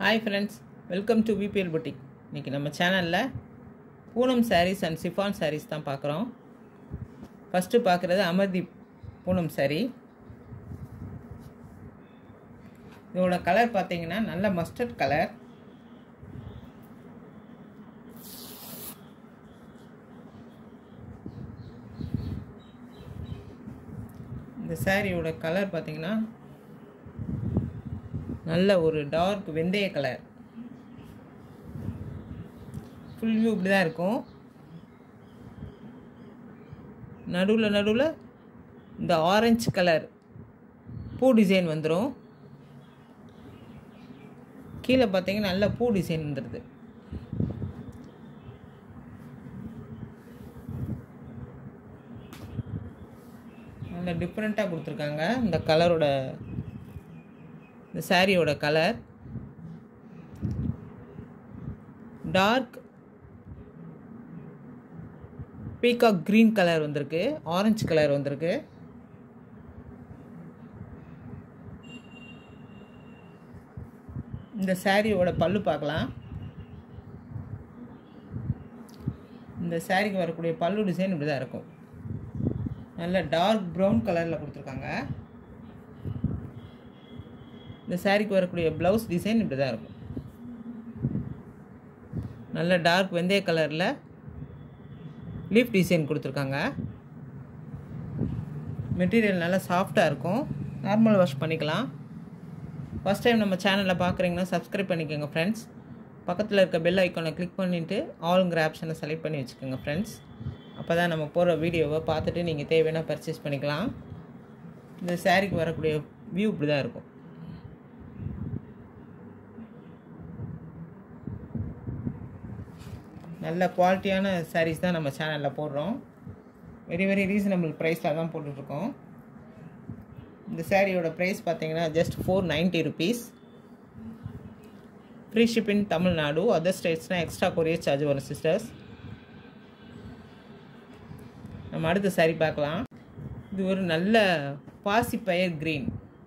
hi friends welcome to VPL boutique இன்றைக்கி நம்ம சேனலில் பூனம் சாரீஸ் அண்ட் சிஃபான் சாரீஸ் தான் பார்க்குறோம் ஃபஸ்ட்டு பார்க்குறது அமர்தீப் பூனம் saree இதோட கலர் பார்த்தீங்கன்னா நல்ல மஸ்டர்ட் கலர் இந்த சாரியோட கலர் பார்த்தீங்கன்னா நல்ல ஒரு டார்க் வெந்தய கலர் ஃபுல் வியூ இப்படி தான் இருக்கும் நடுவில் நடுவில் இந்த ஆரஞ்சு கலர் பூ டிசைன் வந்துடும் கீழே பார்த்தீங்கன்னா நல்ல பூ டிசைன் வந்துடுது நல்ல டிஃப்ரெண்ட்டாக கொடுத்துருக்காங்க இந்த கலரோட இந்த சாரியோட colour dark peacock green colour வந்திருக்கு ஆரஞ்சு கலர் வந்திருக்கு இந்த சாரியோட பல்லு பார்க்கலாம் இந்த சாரிக்கு வரக்கூடிய பல்லு டிசைன் இப்படி தான் இருக்கும் நல்ல டார்க் ப்ரௌன் கலரில் கொடுத்துருக்காங்க இந்த சாரிக்கு வரக்கூடிய ப்ளவுஸ் டிசைன் இப்படி தான் இருக்கும் நல்ல டார்க் வெந்தய கலரில் லீஃப் டிசைன் கொடுத்துருக்காங்க மெட்டீரியல் நல்லா சாஃப்டாக இருக்கும் நார்மல் வாஷ் பண்ணிக்கலாம் ஃபஸ்ட் டைம் நம்ம சேனலில் பார்க்குறீங்கன்னா சப்ஸ்கிரைப் பண்ணிக்கோங்க ஃப்ரெண்ட்ஸ் பக்கத்தில் இருக்க பெல் ஐக்கானை கிளிக் பண்ணிவிட்டு ஆளுங்கிற ஆப்ஷனை செலக்ட் பண்ணி வச்சுக்கோங்க ஃப்ரெண்ட்ஸ் அப்போ தான் நம்ம போகிற வீடியோவை பார்த்துட்டு நீங்கள் தேவையான பர்ச்சேஸ் பண்ணிக்கலாம் இந்த சாரீக்கு வரக்கூடிய வியூ இப்படி தான் இருக்கும் நல்ல குவாலிட்டியான சாரீஸ் தான் நம்ம சேனலில் போடுறோம் வெரி வெரி ரீசனபிள் ப்ரைஸில் தான் போட்டுட்ருக்கோம் இந்த சாரியோட ப்ரைஸ் பார்த்தீங்கன்னா just four ninety rupees free shipping Tamil Nadu other ஸ்டேட்ஸ்னால் எக்ஸ்ட்ரா கொரியர் சார்ஜ் வரும் சிஸ்டர்ஸ் நம்ம அடுத்த சாரி பார்க்கலாம் இது ஒரு நல்ல பாசிப்பயர் க்ரீன்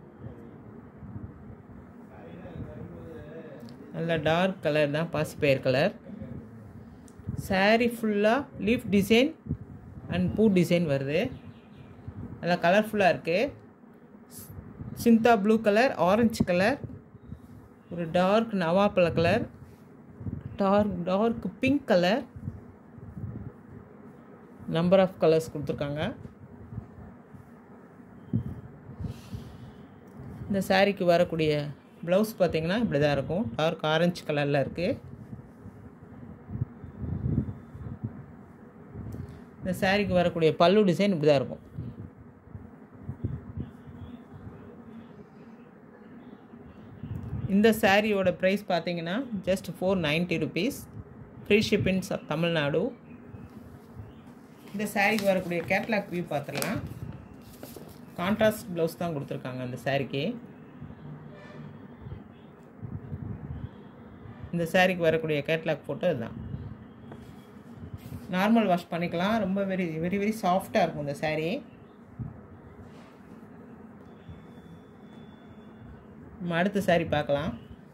நல்ல டார்க் கலர் தான் பாசிப்பயர் கலர் சாரீ ஃபுல்லாக லீஃப் டிசைன் அண்ட் பூ டிசைன் வருது நல்லா கலர்ஃபுல்லாக இருக்குது சிந்தா ப்ளூ கலர் ஆரஞ்சு கலர் ஒரு டார்க் நவாப்பழ colour dark dark pink colour number of colours கொடுத்துருக்காங்க இந்த சாரீக்கு வரக்கூடிய ப்ளவுஸ் பார்த்திங்கன்னா இப்படி தான் இருக்கும் டார்க் ஆரஞ்சு கலரில் இருக்குது இந்த சாரீக்கு வரக்கூடிய பல்லு டிசைன் இப்படி தான் இருக்கும் இந்த சாரியோட ப்ரைஸ் பார்த்தீங்கன்னா just four ninety rupees free shipping Tamil Nadu இந்த சாரீக்கு வரக்கூடிய கேட்லாக் வியூ பார்த்துடலாம் கான்ட்ராஸ்ட் ப்ளவுஸ் தான் கொடுத்துருக்காங்க அந்த சாரீக்கு இந்த சாரீக்கு வரக்கூடிய கேட்லாக் ஃபோட்டோ இதுதான் நார்மல் வாஷ் பண்ணிக்கலாம் ரொம்ப வெரி வெரி வெரி சாஃப்டாக இருக்கும் இந்த சாரீ நம்ம அடுத்த சாரீ பார்க்கலாம்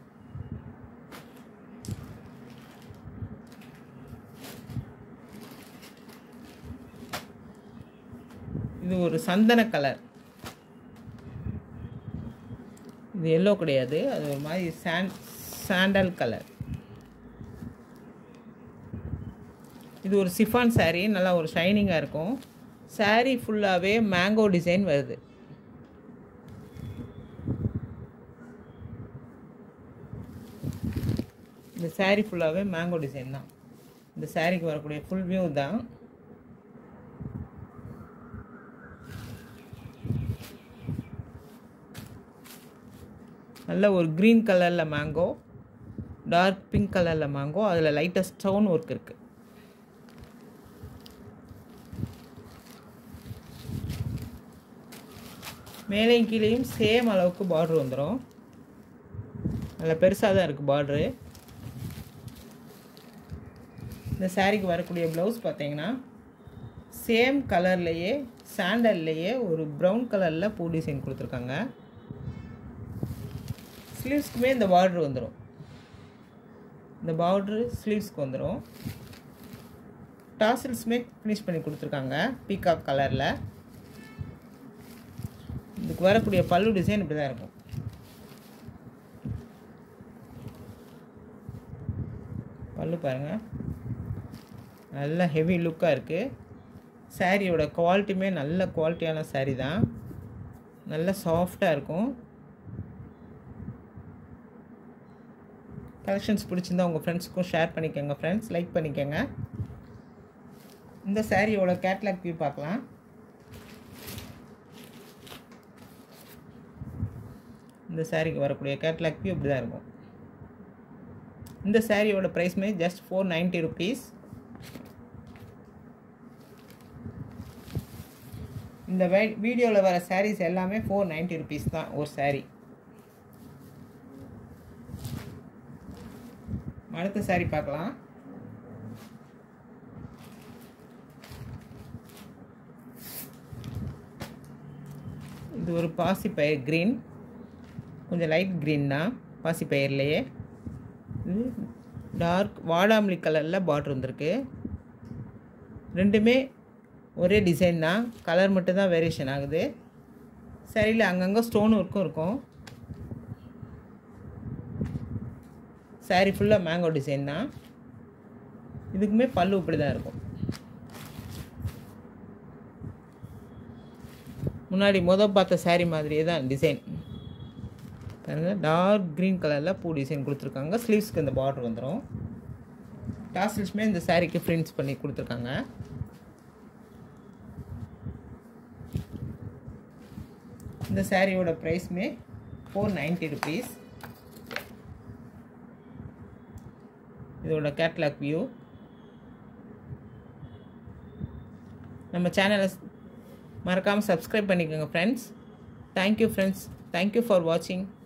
இது ஒரு சந்தன கலர் இது எல்லோ கிடையாது அது ஒரு மாதிரி சாண்ட் சாண்டல் கலர் இது ஒரு சிஃபான் சாரீ நல்லா ஒரு ஷைனிங்காக இருக்கும் சாரீ ஃபுல்லாகவே மேங்கோ டிசைன் வருது இந்த சாரீ ஃபுல்லாகவே மேங்கோ டிசைன் தான் இந்த சாரீக்கு வரக்கூடிய ஃபுல் வியூ தான் நல்ல ஒரு க்ரீன் கலரில் மேங்கோ டார்க் பிங்க் கலரில் மேங்கோ அதில் லைட்டாக ஸ்டோன் ஒர்க் இருக்குது மேலேயும் கீழேயும் சேம் அளவுக்கு பார்ட்ரு வந்துடும் நல்ல பெருசாக தான் இருக்குது பார்ட்ரு இந்த சாரீக்கு வரக்கூடிய ப்ளவுஸ் பார்த்தீங்கன்னா சேம் கலர்லேயே சாண்டல்லையே ஒரு ப்ரௌன் கலரில் பூ டிசைன் கொடுத்துருக்காங்க ஸ்லீவ்ஸ்க்குமே இந்த பார்டர் வந்துடும் இந்த பார்ட்ரு ஸ்லீவ்ஸ்க்கு வந்துடும் டாசில்ஸுமே ஃபினிஷ் பண்ணி கொடுத்துருக்காங்க பீகாக் கலரில் இதுக்கு வரக்கூடிய பல்லு டிசைன் இப்படி தான் இருக்கும் பல்லு பாருங்கள் நல்ல ஹெவி லுக்காக இருக்குது சாரியோட குவாலிட்டியுமே நல்ல குவாலிட்டியான சாரீ தான் நல்ல சாஃப்டாக இருக்கும் கலெக்ஷன்ஸ் பிடிச்சிருந்தா உங்கள் ஃப்ரெண்ட்ஸுக்கும் ஷேர் பண்ணிக்கோங்க ஃப்ரெண்ட்ஸ் லைக் பண்ணிக்கோங்க இந்த சாரியோட கேட்லாக் வியூ பார்க்கலாம் இந்த சாரிக்கு வரக்கூடிய கேட்லாக் வியூ இப்படி தான் இருக்கும் இந்த சாரியோட ப்ரைஸ்மே ஜஸ்ட் ஃபோர் நைன்ட்டி ருபீஸ் இந்த வீடியோவில் வர சாரீஸ் எல்லாமே ஃபோர் நைன்ட்டி ருபீஸ் தான் ஒரு சாரீ அடுத்த சாரீ பார்க்கலாம் இது ஒரு பாசிப்பயிர் க்ரீன் கொஞ்சம் லைட் க்ரீன் தான் பாசிப்பயிர்லேயே இது டார்க் வாடாமல்லி கலரில் பார்டர் வந்திருக்கு ரெண்டுமே ஒரே டிசைன் தான் கலர் மட்டும் தான் வேரியேஷன் ஆகுது சரியில் அங்கங்கே ஸ்டோன் ஒர்க்கும் இருக்கும் சாரீ ஃபுல்லாக மேங்கோ டிசைன் தான் இதுக்குமே பல்லு இப்படி தான் இருக்கும் முன்னாடி மொதல் பார்த்த சாரீ மாதிரியே தான் டிசைன் பாருங்கள் டார்க் க்ரீன் கலரில் பூ டிசைன் கொடுத்துருக்காங்க ஸ்லீவ்ஸ்க்கு இந்த பார்டர் வந்துடும் டாசில்ஸுமே இந்த சாரீக்கு ஃப்ரிண்ட்ஸ் பண்ணி கொடுத்துருக்காங்க இந்த சாரியோட ப்ரைஸ்மே ஃபோர் நைன்ட்டி ருபீஸ் இதோட கேட்லாக் வியூ நம்ம சேனலை மறக்காமல் சப்ஸ்கிரைப் பண்ணிக்கோங்க friends thank you friends thank you for வாட்சிங்